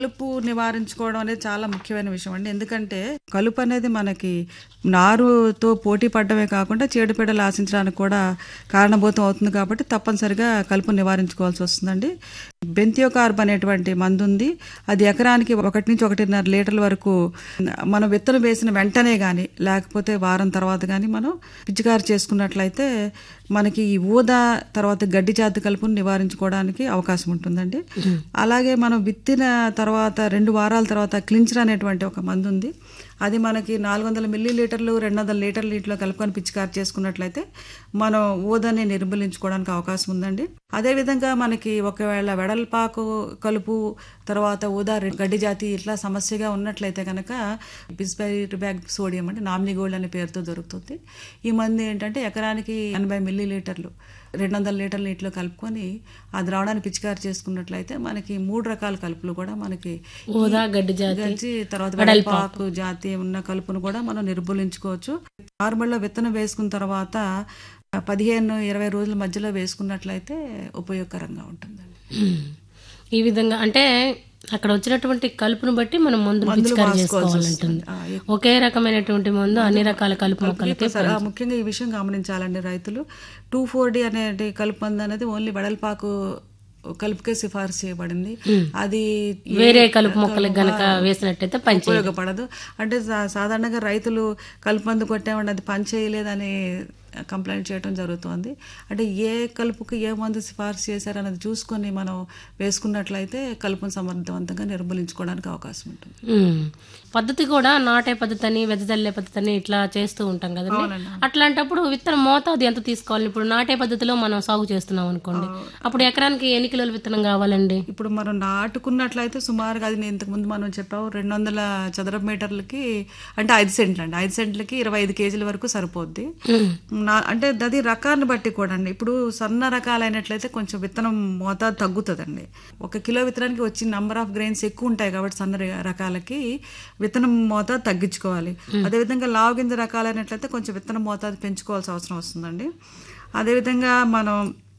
కలుపు నివారించుకోవడం అనేది చాలా ముఖ్యమైన విషయం అండి ఎందుకంటే కలుపు అనేది మనకి నారుతో పోటీ పడడమే కాకుండా చీడపీడలు ఆశించడానికి కూడా కారణభూతం అవుతుంది కాబట్టి తప్పనిసరిగా కలుపు నివారించుకోవాల్సి వస్తుందండి బెంతియో కార్బ్ అనేటువంటి మందు ఉంది అది ఎకరానికి ఒకటి నుంచి ఒకటిన్నర లీటర్ల వరకు మనం విత్తనం వేసిన వెంటనే కానీ లేకపోతే వారం తర్వాత కానీ మనం పిచికారి చేసుకున్నట్లయితే మనకి ఈ ఊద తర్వాత గడ్డి జాతి కలుపును నివారించుకోవడానికి అవకాశం ఉంటుందండి అలాగే మనం విత్తిన తర్వాత రెండు వారాల తర్వాత క్లించర్ అనేటువంటి ఒక మందు ఉంది అది మనకి నాలుగు వందల మిల్లీ లీటర్లు రెండు వందల లీటర్ల నీటిలో కలుపుకొని పిచికారి చేసుకున్నట్లయితే మనం ఊదని నిర్మూలించుకోవడానికి అవకాశం ఉందండి అదేవిధంగా మనకి ఒకవేళ వెడల్పాకు కలుపు తర్వాత ఊదా రె- గడ్డి జాతి ఇట్లా సమస్యగా ఉన్నట్లయితే కనుక బిస్బైట్ బ్యాగ్ సోడియం అంటే నామినీ గోల్డ్ అనే పేరుతో దొరుకుతుంది ఈ మందు ఏంటంటే ఎకరానికి ఎనభై మిల్లీ లీటర్లు రెండు వందల లీటర్ల నీటిలో కలుపుకొని ఆ ద్రావణాన్ని పిచికారి చేసుకున్నట్లయితే మనకి మూడు రకాల కలుపులు కూడా మనకి ఊదా గడ్డి జాతి గజ్జి తర్వాత వెడల్పాకు జాతి ఉన్న కలుపును కూడా మనం నిర్మూలించుకోవచ్చు నార్మల్గా విత్తనం వేసుకున్న తర్వాత పదిహేను ఇరవై రోజుల మధ్యలో వేసుకున్నట్లయితే ఉపయోగకరంగా ఉంటుందండి ఉమ్. ఈ విధంగా అంటే అక్కడ వచ్చినటువంటి కలుపును బట్టి మనం మందులు పిచికారి చేసుకోవాలంటుంది ఆ, ఒకే రకమైనటువంటి మందు అన్ని రకాల కలుపు మొక్కలకి సరే, ఆ, ముఖ్యంగా ఈ విషయం గమనించాలండి రైతులు టూ ఫోర్ డి అనేది కలుపు మందు అనేది ఓన్లీ వెడల్పాకు కలుపుకే సిఫార్సు చేయబడింది అది ఏ- వేరే కలుపు మొక్కలకు గనక వేసినట్టయితే పని ఉపయోగపడదు అంటే సా- సాధారణంగా రైతులు కలుపు మందు కొట్టామంటే అది పని చేయలేదని కంప్లైంట్ చేయడం జరుగుతోంది అంటే ఏ కలుపుకి ఏ మందు సిఫార్సు చేశారన్నది చూసుకొని మనం వేసుకున్నట్లయితే కలుపును సమర్థవంతంగా నిర్మూలించుకోవడానికి అవకాశం ఉంటుంది ఉమ్. పద్ధతి కూడా నాటే పద్ధతి అని వెదజల్లే పద్ధతి అని ఇట్లా చేస్తూ ఉంటాం కదండి అవునండి. అట్లాంటప్పుడు విత్తనం మోతాదు ఎంత తీసుకోవాలి ఇప్పుడు నాటే పద్ధతిలో మనం సాగు చేస్తున్నాం అనుకోండి అప్పుడు ఎకరానికి ఎన్ని కిలోల విత్తనం కావాలండి ఇప్పుడు మనం నాటుకున్నట్లయితే సుమారుగా అది నేను ఇంతకుముందు మనం చెప్పాము రెండు వందల చదరపు మీటర్లకి అంటే ఐదు సెంట్లు అండి ఐదు సెంట్లకి ఇరవై ఐదు కేజీల వరకు సరిపోద్ది ఉమ్. నా అంటే అది రకాన్ని బట్టి కూడా అండి ఇప్పుడు సన్న రకాలైనట్లయితే కొంచెం విత్తనం మోతాదు తగ్గుతుందండి ఒక కిలో విత్తనానికి వచ్చి నంబర్ ఆఫ్ గ్రెయిన్స్ ఎక్కువ ఉంటాయి కాబట్టి సన్న ర- రకాలకి విత్తనం మోతాదు తగ్గించుకోవాలి అదేవిధంగా లావు గింజ రకాలైనట్లయితే కొంచెం విత్తనం మోతాదు పెంచుకోవాల్సిన అవసరం వస్తుందండి అదేవిధంగా మనం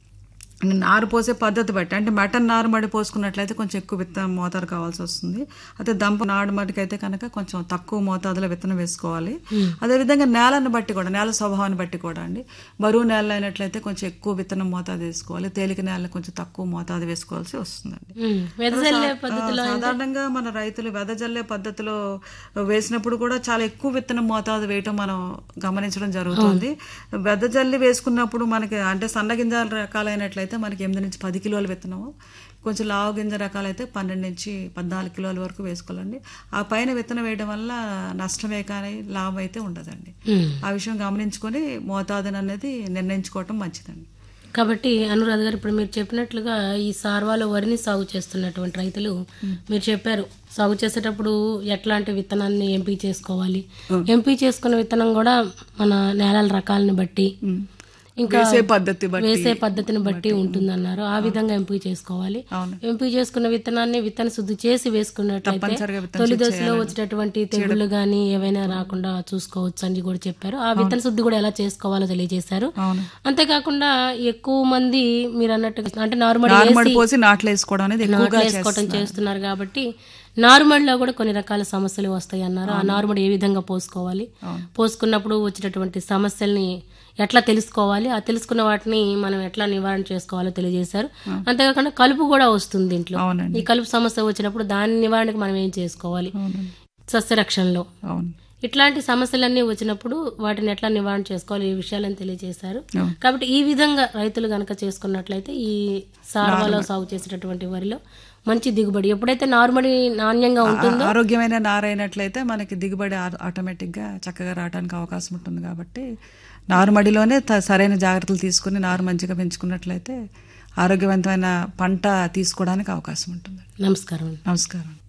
నారు పోసే పద్ధతి బట్టి అంటే మటన్ నారు మడి పోసుకున్నట్లయితే కొంచెం ఎక్కువ విత్తనం మోతాదు కావాల్సి వస్తుంది అదే దంప నాడు మడికి అయితే కనుక కొంచెం తక్కువ మోతాదులో విత్తనం వేసుకోవాలి అదేవిధంగా నేలను బట్టి కూడా నేల స్వభావాన్ని బట్టి కూడా అండి బరువు నేల అయినట్లయితే కొంచెం ఎక్కువ విత్తనం మోతాదు వేసుకోవాలి తేలిక నేల కొంచెం తక్కువ మోతాదు వేసుకోవాల్సి వస్తుందండి ఉమ్. వెదజల్లే పద్ధతిలో ఆ, సాధారణంగా మన రైతులు వెదజల్లే పద్ధతిలో వేసినప్పుడు కూడా చాలా ఎక్కువ విత్తనం మోతాదు వేయటం మనం గమనించడం జరుగుతుంది వెదజల్లి వేసుకున్నప్పుడు మనకి అంటే సన్న గింజల రకాలైనట్లయితే మనకి ఎనిమిది నుంచి పది కిలోల విత్తనము కొంచెం లావు గింజ రకాలైతే పన్నెండు నుంచి పద్నాలుగు కిలోల వరకు వేసుకోవాలండి ఆ పైన విత్తనం వేయడం వల్ల నష్టమే కానీ లాభం అయితే ఉండదండి ఉమ్. ఆ విషయం గమనించుకొని మోతాదుని అనేది నిర్ణయించుకోవటం మంచిదండి కాబట్టి అనురాధ గారు ఇప్పుడు మీరు చెప్పినట్లుగా ఈ సార్వాలో వరిని సాగు చేస్తున్నటువంటి రైతులు మీరు చెప్పారు సాగు చేసేటప్పుడు ఎట్లాంటి విత్తనాన్ని ఎంపిక చేసుకోవాలి ఎంపిక చేసుకున్న విత్తనం కూడా మన నేలల రకాలని బట్టి ఇంకా వేసే పద్ధతి బట్టి వేసే పద్ధతిని బట్టి ఉంటుందన్నారు ఆ విధంగా ఎంపిక చేసుకోవాలి అవును. ఎంపిక చేసుకున్న విత్తనాన్ని విత్తన శుద్ధి చేసి వేసుకున్నట్లయితే తప్పనిసరిగా విత్తన తొలి దశలో వచ్చినటువంటి తెగుళ్ళు గాని ఏవైనా రాకుండా చూసుకోవచ్చు అని కూడా చెప్పారు ఆ విత్తన శుద్ధి కూడా ఎలా చేసుకోవాలో తెలియజేశారు అవును అంతేకాకుండా ఎక్కువ మంది మీరు అన్నట్టు అంటే నార్మల్ నారుమడి పోసి నాట్లు వేసుకోవడం అనేది ఎక్కువగా వేసుకోవటం చేస్తున్నారు కాబట్టి నారుమడిలో కూడా కొన్ని రకాల సమస్యలు వస్తాయి అన్నారు ఆ నారుమడి ఏ విధంగా పోసుకోవాలి పోసుకున్నప్పుడు వచ్చినటువంటి సమస్యల్ని ఎట్లా తెలుసుకోవాలి ఆ తెలుసుకున్న వాటిని మనం ఎట్లా నివారణ చేసుకోవాలో తెలియజేశారు అంతేకాకుండా కలుపు కూడా వస్తుంది దీంట్లో అవునండి ఈ కలుపు సమస్య వచ్చినప్పుడు దాని నివారణకు మనం ఏం చేసుకోవాలి సస్యరక్షణలో అవును ఇట్లాంటి సమస్యలన్నీ వచ్చినప్పుడు వాటిని ఎట్లా నివారణ చేసుకోవాలి ఈ విషయాలను తెలియజేశారు అవును. కాబట్టి ఈ విధంగా రైతులు గనక చేసుకున్నట్లయితే ఈ సార్వాలో సాగు చేసేటటువంటి వరిలో మంచి దిగుబడి ఎప్పుడైతే నార్మల్ నాణ్యంగా ఉంటుందో ఆరోగ్యమైన నారైనట్లయితే మనకి దిగుబడి ఆ- ఆటోమేటిక్గా చక్కగా రావడానికి అవకాశం ఉంటుంది కాబట్టి నారుమడిలోనే త- సరైన జాగ్రత్తలు తీసుకుని నారు మంచిగా పెంచుకున్నట్లయితే ఆరోగ్యవంతమైన పంట తీసుకోవడానికి అవకాశం ఉంటుంది నమస్కారం నమస్కారం